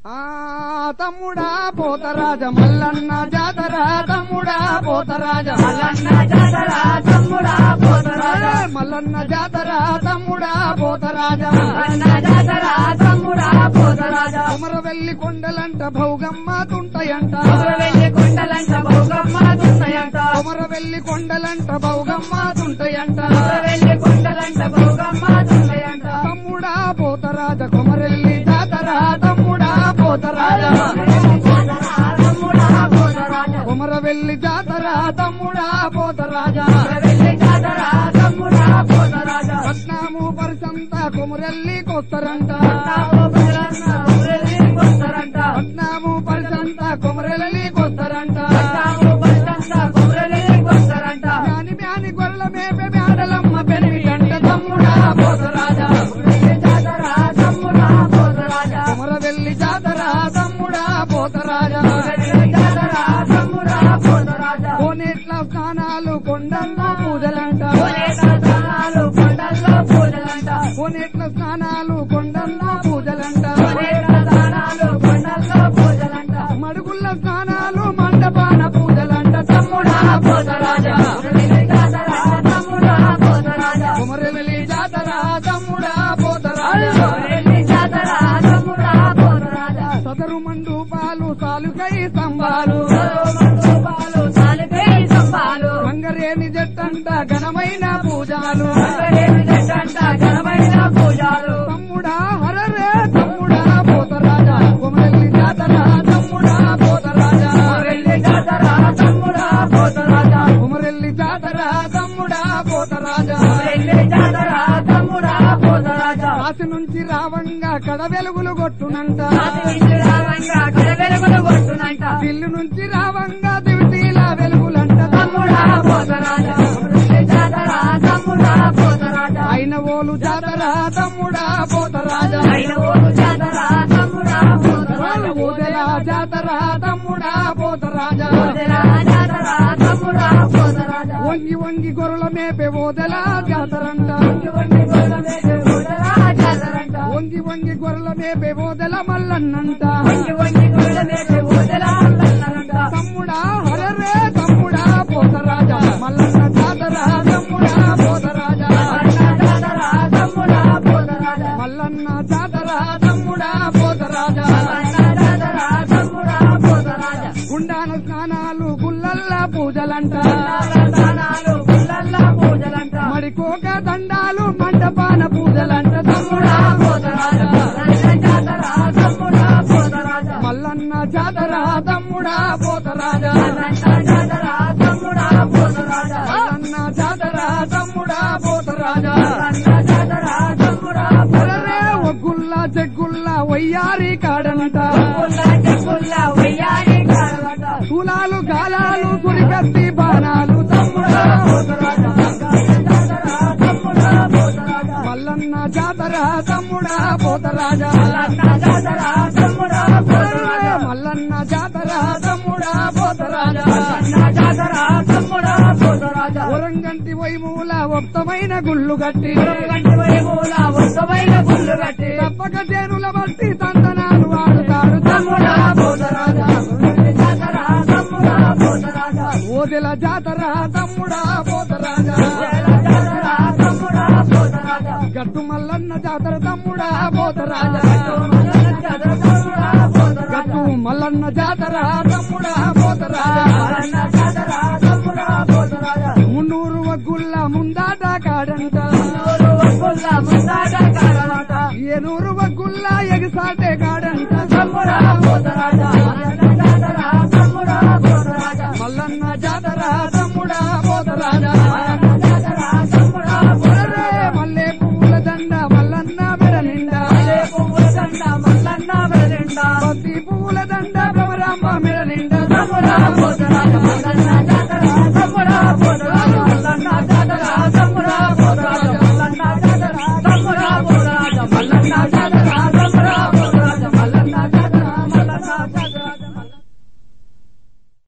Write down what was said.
ఆ తమ్ముడా పోతరాజ మల్లన్న జాతర తమ్ముడా పోతరాజ మల్లన్న జాతర తమ్ముడా పోతరాజ ఏ మల్లన్న జాతర తమ్ముడా పోతరాజ మల్లన్న జాతర తమ్ముడా పోతరాజ కొమరవెల్లి కొండలంట భౌగమ్మ తుంటయంట వెళ్ళి కొండలంట భోగమ్మ దున్నయంట కొమరవెల్లి కొండలంట భౌగమ్మ తుంటయంట వెళ్ళి కొండలంట భోగమ్మ దున్నయంట తమ్ముడా పోతరాజ కొమరెల్లి జాతర తమ్ముడా పోతరాజ తమ్ముడా పోతరాజ కొమరవెల్లి జాతర తమ్ముడా పోతరాజ వెళ్ళి జాతర తమ్ముడా పోతరాజ పట్నాము పరిసంత కొమరెల్లి కొత్తరంట వెళ్ళి కొత్తరంట పట్నాము పరిసంత కొమరెల్లి కొత్తరంట తాము బస్సంత కొమరలి కొత్తరంట మ్యాని మ్యాని గొర్రెల మేపే మేడలమ్మ పెనిమిటంట తమ్ముడా పోతరాజ జాతర తమ్ముడా పోతరాజ కొమరవెల్లి జాతర తమ్ముడా పోతరాజ జాతర తమ్ముడా పోతరాజ కోనేట్ల స్నానాలు కొండల్లో పూజలంట స్నానాలు కొండల్లో పూజలంట కోనేట్ల స్నానాలు కొండల్లో పూజలంట స్నానాలు కొండల్లో పూజలంట మడుగుల్ల స్నానాలు మండపాన పూజలంట తమ్ముడా పోతరాజ జాతర తమ్ముడా పోతరాజ కొమరవెల్లి జాతర తమ్ముడా పోతరాజ వెళ్ళి జాతర తమ్ముడా పోతరాజ సదరు మండూపాలు సాలుకై స్తంభాలు పాలు సాలిపై సంపాలు రంగరేణి జట్టంట ఘనమైన పూజాలు జంట ఘనమైన పూజాలు తమ్ముడా హరరే తమ్ముడా పోతరాజ కొమరల్లి జాతర తమ్ముడా పోతరాజ వెళ్ళి జాతర తమ్ముడా పోతరాజ కొమరల్లి జాతర తమ్ముడా పోతరాజ వెళ్ళి జాతర తమ్ముడా పోతరాజ కాసి నుంచి రావంగా కడ వెలుగులు కొట్టునంట రావంగా కడ వెలుగులు కొట్టునంట దిల్లు నుంచి రావంగా దివిటీల వెలుగులంట తమ్ముడా పోతరాజ వెళ్ళి జాతర తమ్ముడా పోతరాజ అయిన ఓలు జాతర తమ్ముడా పోతరాజ అయిన ఓటు జాతర తమ్ముడా పోతరాజ ఓదెల జాతర తమ్ముడా పోతరాజ ఓదెల జాతర తమ్ముడా పోతరాజ వంగి వంగి గొర్రెల మేపే ఓదెల జాతరంట వంగి గొల్ల మేక ఓదెల జాతరంట వంగి వంగి గొర్రెల మేపే ఓదెల మల్లన్నంట వంగి వంగి గొల్ల మేక ఓదెల అల్లనంట తమ్ముడా హరరే తమ్ముడా పోతరాజ మల్లన్న జాతర తమ్ముడా పోతరాజ జాతర తమ్ముడా పోతరాజ మల్లన్న జాతర తమ్ముడా పోతరాజ జాతర తమ్ముడా పోతరాజ గుండాన స్నానాలు గుల్లల్లా పూజలంట దానాలు పుల్లల్ల పూజలంట మడికోక దండాలు మండపాన పూజలంట తమ్ముడా పోతరాజ జాతర తమ్ముడా పోతరాజ మల్లన్న జాతర తమ్ముడా పోతరాజ జాతర తమ్ముడా పోతరాజ మల్లన్న జాతర తమ్ముడా పోతరాజ జాతర తమ్ముడా అరరే ఒగ్గుల్లా చెగ్గుల్లా వయ్యారి కాడనంట పుల్ల చెక్కుల్ల వయ్యారి కాడవట కులాలు గాలాలు గురికత్తి బాణాలు తమ్ముడా పోతరాజ తమ్ముడా పోతరాజ మల్లన్న జాతర తమ్ముడా పోతరాజ జాతర తమ్ముడా పోతరాజ మల్లన్న జాతర తమ్ముడా పోతరాజ జాతర తమ్ముడా పోతరాజ ఒరంగంటి వైమూల ఒప్తమైన గుళ్ళు గట్టి గంటి వైపుల వస్తమైన గుళ్ళు కట్టి తప్పక చేనుల బట్టి తందనాలు వాడుతాడు తమ్ముడా పోతరాజ జాతర తమ్ముడా పోతరాజ ఓదెల జాతర తమ్ముడా పోతరాజ జాతర తమ్ముడా పోతరాజ గట్టు మల్లన్న జాతర తమ్ముడా పోతరాజ జాతర తమ్ముడా పోతరాజ గట్టు మల్లన్న జాతర తమ్ముడా పోతరాజ జాతర తమ్ముడా పోతరాజ మున్నూరు వగ్గుల్ల ముందాట కాడంట నూరు వక్కుల ముందాట కాడనట ఏనూరు వగ్గుల్ల ఎగసాటే కాడంట తమ్ముడా పోతరాజ జాతర తమ్ముడా పోతరాజ మల్లన్న జాతర తమ్ముడా పోతరాజ